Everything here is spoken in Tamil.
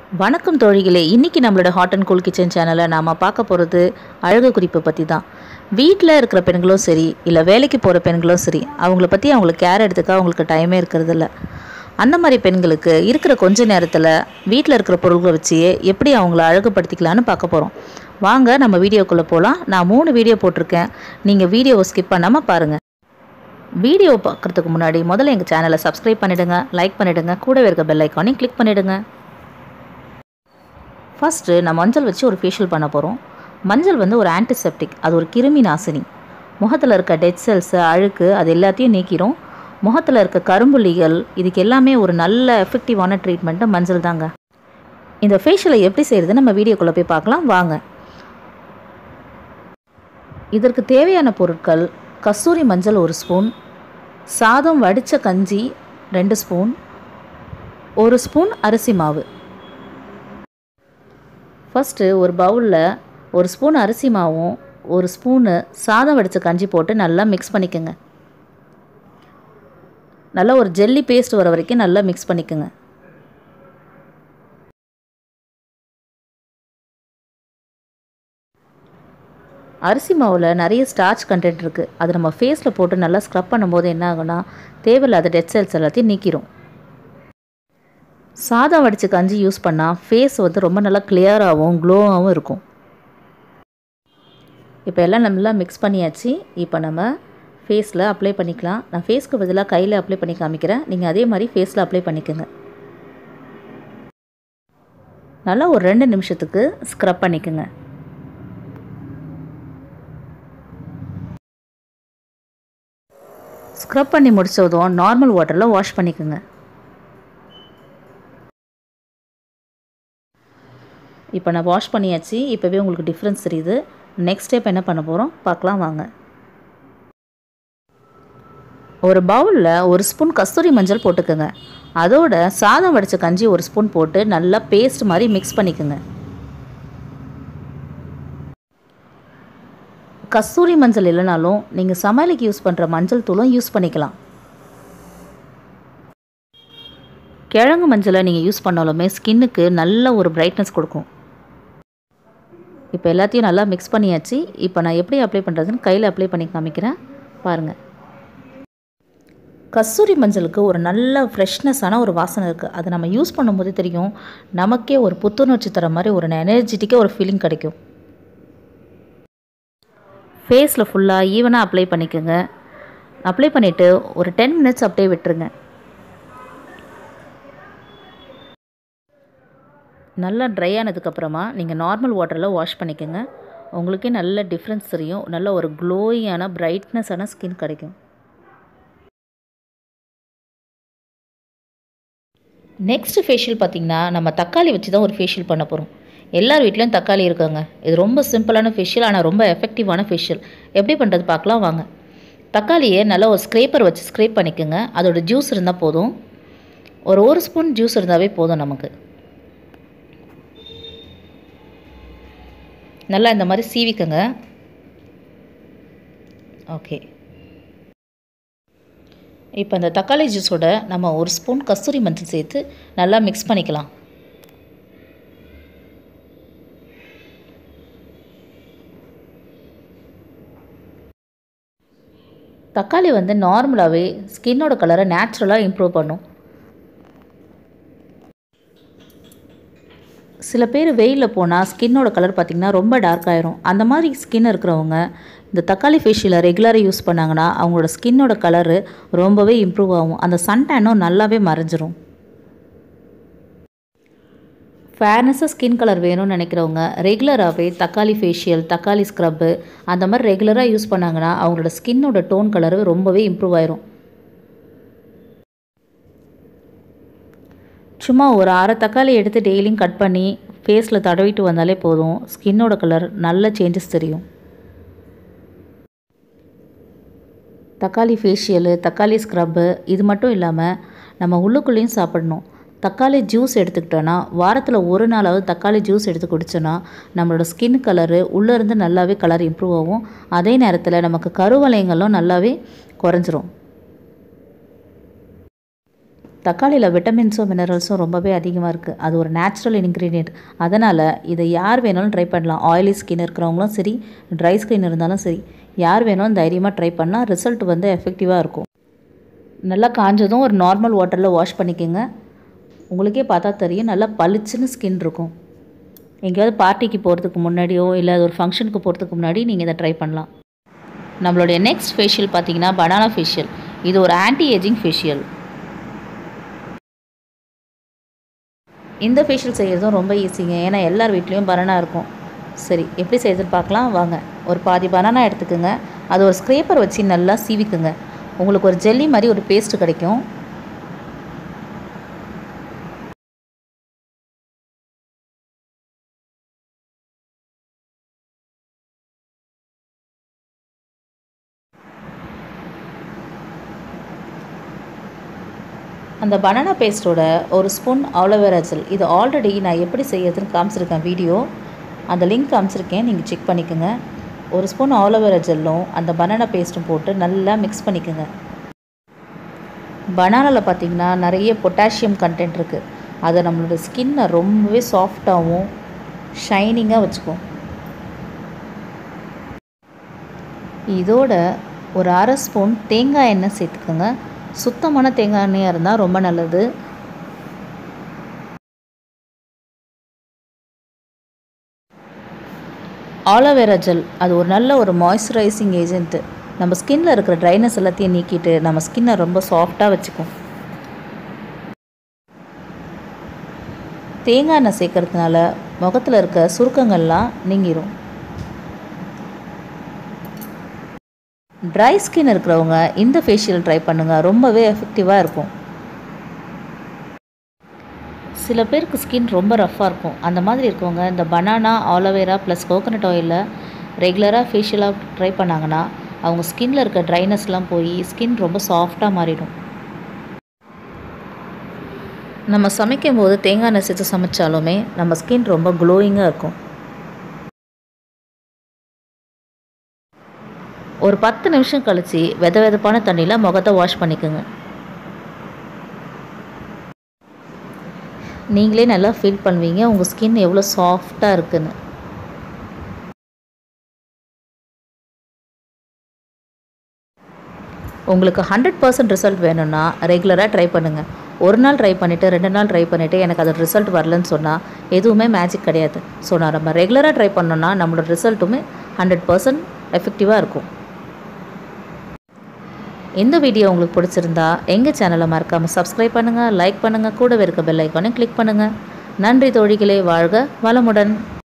வணக்கம் தோழிகளே இன்றைக்கி நம்மளோட ஹாட் அண்ட் கூல் கிச்சன் சேனலில் நாம் பார்க்க போகிறது அழகு குறிப்பை பற்றி தான் வீட்டில் இருக்கிற பெண்களும் சரி இல்லை வேலைக்கு போகிற பெண்களும் சரி அவங்கள பற்றி அவங்களுக்கு கேர் எடுத்துக்க அவங்களுக்கு டைமே இருக்கிறதில்ல அந்த மாதிரி பெண்களுக்கு இருக்கிற கொஞ்ச நேரத்தில் வீட்டில் இருக்கிற பொருள்களை வச்சே எப்படி அவங்கள அழகுபடுத்திக்கலான்னு பார்க்க போகிறோம் வாங்க நம்ம வீடியோக்குள்ளே போகலாம் நான் மூணு வீடியோ போட்டிருக்கேன் நீங்கள் வீடியோவை ஸ்கிப் பண்ணாமல் பாருங்கள் வீடியோ பார்க்குறதுக்கு முன்னாடி முதல்ல எங்கள் சேனலை சப்ஸ்கிரைப் பண்ணிவிடுங்க லைக் பண்ணிவிடுங்க கூடவே இருக்க பெல் ஐக்கானையும் கிளிக் பண்ணிவிடுங்க ஃபஸ்ட்டு நான் மஞ்சள் வச்சு ஒரு ஃபேஷியல் பண்ண போகிறோம் மஞ்சள் வந்து ஒரு ஆன்டிசெப்டிக் அது ஒரு கிருமி நாசினி முகத்தில் இருக்க டெட் செல்ஸு அழுக்கு அது எல்லாத்தையும் நீக்கிரும் முகத்தில் இருக்க கரும்புள்ளிகள் இதுக்கு எல்லாமே ஒரு நல்ல எஃபெக்டிவான ட்ரீட்மெண்ட்டு மஞ்சள் தாங்க இந்த ஃபேஷியலை எப்படி செய்கிறது நம்ம வீடியோக்குள்ளே போய் பார்க்கலாம் வாங்க இதற்கு தேவையான பொருட்கள் கஸ்தூரி மஞ்சள் ஒரு ஸ்பூன் சாதம் வடித்த கஞ்சி ரெண்டு ஸ்பூன் ஒரு ஸ்பூன் அரிசி மாவு ஃபஸ்ட்டு ஒரு பவுலில் ஒரு ஸ்பூன் அரிசி மாவும் ஒரு ஸ்பூனு சாதம் வடித்த கஞ்சி போட்டு நல்லா மிக்ஸ் பண்ணிக்கோங்க நல்லா ஒரு ஜெல்லி பேஸ்ட் வர வரைக்கும் நல்லா மிக்ஸ் பண்ணிக்கோங்க அரிசி மாவில் நிறைய ஸ்டார்ச் கண்டென்ட் இருக்குது அது நம்ம ஃபேஸில் போட்டு நல்லா ஸ்க்ரப் பண்ணும்போது என்ன ஆகும்னா தேவையில்லாத டெட் செல்ஸ் எல்லாத்தையும் நீக்கிரும் சாதம் வடித்த கஞ்சி யூஸ் பண்ணால் ஃபேஸ் வந்து ரொம்ப நல்லா கிளியராகவும் க்ளோவாகவும் இருக்கும் இப்போ எல்லாம் நல்லா மிக்ஸ் பண்ணியாச்சு இப்போ நம்ம ஃபேஸில் அப்ளை பண்ணிக்கலாம் நான் ஃபேஸ்க்கு பதிலாக கையில் அப்ளை பண்ணி காமிக்கிறேன் நீங்கள் அதே மாதிரி ஃபேஸில் அப்ளை பண்ணிக்கோங்க நல்லா ஒரு ரெண்டு நிமிஷத்துக்கு ஸ்க்ரப் பண்ணிக்கோங்க ஸ்க்ரப் பண்ணி முடித்ததும் நார்மல் வாட்டரில் வாஷ் பண்ணிக்கோங்க இப்போ நான் வாஷ் பண்ணியாச்சு இப்போவே உங்களுக்கு டிஃப்ரென்ஸ் தெரியுது நெக்ஸ்ட் ஸ்டெப் என்ன பண்ண போகிறோம் பார்க்கலாம் வாங்க ஒரு பவுலில் ஒரு ஸ்பூன் கஸ்தூரி மஞ்சள் போட்டுக்கோங்க அதோட சாதம் வடித்த கஞ்சி ஒரு ஸ்பூன் போட்டு நல்லா பேஸ்ட் மாதிரி மிக்ஸ் பண்ணிக்கோங்க கஸ்தூரி மஞ்சள் இல்லைனாலும் நீங்கள் சமையலுக்கு யூஸ் பண்ணுற மஞ்சள் தூளும் யூஸ் பண்ணிக்கலாம் கிழங்கு மஞ்சளை நீங்கள் யூஸ் பண்ணாலுமே ஸ்கின்னுக்கு நல்ல ஒரு பிரைட்னஸ் கொடுக்கும் இப்போ எல்லாத்தையும் நல்லா மிக்ஸ் பண்ணியாச்சு இப்போ நான் எப்படி அப்ளை பண்ணுறதுன்னு கையில் அப்ளை பண்ணி காமிக்கிறேன் பாருங்கள் கஸ்தூரி மஞ்சளுக்கு ஒரு நல்ல ஃப்ரெஷ்னஸான ஒரு வாசனை இருக்குது அதை நம்ம யூஸ் பண்ணும்போது தெரியும் நமக்கே ஒரு புத்துணர்ச்சி தர மாதிரி ஒரு எனர்ஜெட்டிக்காக ஒரு ஃபீலிங் கிடைக்கும் ஃபேஸில் ஃபுல்லாக ஈவனாக அப்ளை பண்ணிக்கோங்க அப்ளை பண்ணிவிட்டு ஒரு டென் மினிட்ஸ் அப்படியே விட்டுருங்க நல்லா ட்ரை ஆனதுக்கப்புறமா நீங்கள் நார்மல் வாட்டரில் வாஷ் பண்ணிக்கோங்க உங்களுக்கே நல்ல டிஃப்ரென்ஸ் தெரியும் நல்ல ஒரு க்ளோயியான பிரைட்னஸான ஸ்கின் கிடைக்கும் நெக்ஸ்ட் ஃபேஷியல் பார்த்திங்கன்னா நம்ம தக்காளி வச்சு தான் ஒரு ஃபேஷியல் பண்ண போகிறோம் எல்லார் வீட்லேயும் தக்காளி இருக்காங்க இது ரொம்ப சிம்பிளான ஃபேஷியல் ஆனால் ரொம்ப எஃபெக்டிவான ஃபேஷியல் எப்படி பண்ணுறது பார்க்கலாம் வாங்க தக்காளியை நல்லா ஒரு ஸ்க்ரேப்பர் வச்சு ஸ்க்ரேப் பண்ணிக்கோங்க அதோட ஜூஸ் இருந்தால் போதும் ஒரு ஒரு ஸ்பூன் ஜூஸ் இருந்தாவே போதும் நமக்கு நல்லா இந்த மாதிரி சீவிக்கங்க ஓகே இப்போ இந்த தக்காளி ஜூஸோட நம்ம ஒரு ஸ்பூன் கஸ்தூரி மஞ்சள் சேர்த்து நல்லா மிக்ஸ் பண்ணிக்கலாம் தக்காளி வந்து நார்மலாகவே ஸ்கின்னோட கலரை நேச்சுரலாக இம்ப்ரூவ் பண்ணும் சில பேர் வெயிலில் போனால் ஸ்கின்னோட கலர் பார்த்திங்கன்னா ரொம்ப டார்க் ஆயிரும் அந்த மாதிரி ஸ்கின் இருக்கிறவங்க இந்த தக்காளி ஃபேஷியலை ரெகுலராக யூஸ் பண்ணாங்கன்னா அவங்களோட ஸ்கின்னோட கலரு ரொம்பவே இம்ப்ரூவ் ஆகும் அந்த சன்டேனும் நல்லாவே மறைஞ்சிரும் ஃபேர்னஸாக ஸ்கின் கலர் வேணும்னு நினைக்கிறவங்க ரெகுலராகவே தக்காளி ஃபேஷியல் தக்காளி ஸ்க்ரப்பு அந்த மாதிரி ரெகுலராக யூஸ் பண்ணாங்கன்னா அவங்களோட ஸ்கின்னோட டோன் கலரு ரொம்பவே இம்ப்ரூவ் ஆயிரும் சும்மா ஒரு அரை தக்காளி எடுத்து டெய்லியும் கட் பண்ணி ஃபேஸில் தடவிட்டு வந்தாலே போதும் ஸ்கின்னோட கலர் நல்ல சேஞ்சஸ் தெரியும் தக்காளி ஃபேஷியலு தக்காளி ஸ்க்ரப்பு இது மட்டும் இல்லாமல் நம்ம உள்ளுக்குள்ளேயும் சாப்பிடணும் தக்காளி ஜூஸ் எடுத்துக்கிட்டோன்னா வாரத்தில் ஒரு நாளாவது தக்காளி ஜூஸ் எடுத்து குடித்தோன்னா நம்மளோட ஸ்கின் கலரு உள்ளேருந்து நல்லாவே கலர் இம்ப்ரூவ் ஆகும் அதே நேரத்தில் நமக்கு கருவளையங்களும் நல்லாவே குறைஞ்சிரும் தக்காளியில் விட்டமின்ஸும் மினரல்ஸும் ரொம்பவே அதிகமாக இருக்குது அது ஒரு நேச்சுரல் இன்க்ரீடியன்ட் அதனால் இதை யார் வேணாலும் ட்ரை பண்ணலாம் ஆயிலி ஸ்கின் இருக்கிறவங்களும் சரி ட்ரை ஸ்கின் இருந்தாலும் சரி யார் வேணாலும் தைரியமாக ட்ரை பண்ணால் ரிசல்ட் வந்து எஃபெக்டிவாக இருக்கும் நல்லா காஞ்சதும் ஒரு நார்மல் வாட்டரில் வாஷ் பண்ணிக்கோங்க உங்களுக்கே பார்த்தா தெரியும் நல்லா பளிச்சுன்னு ஸ்கின் இருக்கும் எங்கேயாவது பார்ட்டிக்கு போகிறதுக்கு முன்னாடியோ இல்லை ஒரு ஃபங்க்ஷனுக்கு போகிறதுக்கு முன்னாடி நீங்கள் இதை ட்ரை பண்ணலாம் நம்மளுடைய நெக்ஸ்ட் ஃபேஷியல் பார்த்தீங்கன்னா பனானா ஃபேஷியல் இது ஒரு ஆன்டி ஏஜிங் ஃபேஷியல் இந்த ஃபேஷியல் செய்கிறதும் ரொம்ப ஈஸிங்க ஏன்னா எல்லார் வீட்லேயும் பனானா இருக்கும் சரி எப்படி செய்யுதுன்னு பார்க்கலாம் வாங்க ஒரு பாதி பனானா எடுத்துக்கோங்க அது ஒரு ஸ்க்ரேப்பர் வச்சு நல்லா சீவிக்குங்க உங்களுக்கு ஒரு ஜெல்லி மாதிரி ஒரு பேஸ்ட் கிடைக்கும் அந்த பனானா பேஸ்ட்டோட ஒரு ஸ்பூன் ஆலோவேரா ஜெல் இது ஆல்ரெடி நான் எப்படி செய்யறதுன்னு காமிச்சிருக்கேன் வீடியோ அந்த லிங்க் காமிச்சிருக்கேன் நீங்கள் செக் பண்ணிக்கோங்க ஒரு ஸ்பூன் ஆலோவேரா ஜெல்லும் அந்த பனானா பேஸ்ட்டும் போட்டு நல்லா மிக்ஸ் பண்ணிக்கோங்க பனானாவில் பார்த்திங்கன்னா நிறைய பொட்டாசியம் கண்டென்ட் இருக்குது அதை நம்மளோட ஸ்கின்னை ரொம்பவே சாஃப்டாகவும் ஷைனிங்காக வச்சுக்கும் இதோட ஒரு அரை ஸ்பூன் தேங்காய் எண்ணெய் சேர்த்துக்கோங்க சுத்தமான தேங்காய் எண்ணெயாக இருந்தால் ரொம்ப நல்லது ஆலோவேரா ஜெல் அது ஒரு நல்ல ஒரு மாய்ஸ்சரைசிங் ஏஜென்ட்டு நம்ம ஸ்கின்னில் இருக்கிற ட்ரைனஸ் எல்லாத்தையும் நீக்கிட்டு நம்ம ஸ்கின்னை ரொம்ப சாஃப்டாக வச்சுக்கும் தேங்காய் எண்ணெய் சேர்க்கறதுனால முகத்தில் இருக்க சுருக்கங்கள்லாம் நீங்கிரும் ட்ரை ஸ்கின் இருக்கிறவங்க இந்த ஃபேஷியல் ட்ரை பண்ணுங்கள் ரொம்பவே எஃபெக்டிவாக இருக்கும் சில பேருக்கு ஸ்கின் ரொம்ப ரஃப்பாக இருக்கும் அந்த மாதிரி இருக்கவங்க இந்த பனானா ஆலோவேரா ப்ளஸ் கோகனட் ஆயிலில் ரெகுலராக ஃபேஷியலாக ட்ரை பண்ணாங்கன்னா அவங்க ஸ்கின்னில் இருக்க ட்ரைனஸ்லாம் போய் ஸ்கின் ரொம்ப சாஃப்டாக மாறிடும் நம்ம சமைக்கும் போது தேங்காய் எண்ணெய் சேர்த்து சமைச்சாலுமே நம்ம ஸ்கின் ரொம்ப க்ளோயிங்காக இருக்கும் ஒரு பத்து நிமிஷம் கழித்து வெத வெதப்பான தண்ணியில் முகத்தை வாஷ் பண்ணிக்கோங்க நீங்களே நல்லா ஃபீல் பண்ணுவீங்க உங்கள் ஸ்கின் எவ்வளோ சாஃப்டாக இருக்குன்னு உங்களுக்கு ஹண்ட்ரட் பர்சன்ட் ரிசல்ட் வேணும்னா ரெகுலராக ட்ரை பண்ணுங்கள் ஒரு நாள் ட்ரை பண்ணிவிட்டு ரெண்டு நாள் ட்ரை பண்ணிவிட்டு எனக்கு அதோட ரிசல்ட் வரலன்னு சொன்னால் எதுவுமே மேஜிக் கிடையாது ஸோ நான் நம்ம ரெகுலராக ட்ரை பண்ணோன்னா நம்மளோட ரிசல்ட்டுமே ஹண்ட்ரட் பர்சன்ட் எஃபெக்டிவாக இருக்கும் இந்த வீடியோ உங்களுக்கு பிடிச்சிருந்தா எங்கள் சேனலை மறக்காமல் சப்ஸ்கிரைப் பண்ணுங்கள் லைக் பண்ணுங்கள் கூடவே இருக்க பெல் ஐக்கானை கிளிக் பண்ணுங்கள் நன்றி தோழிகளே வாழ்க வளமுடன்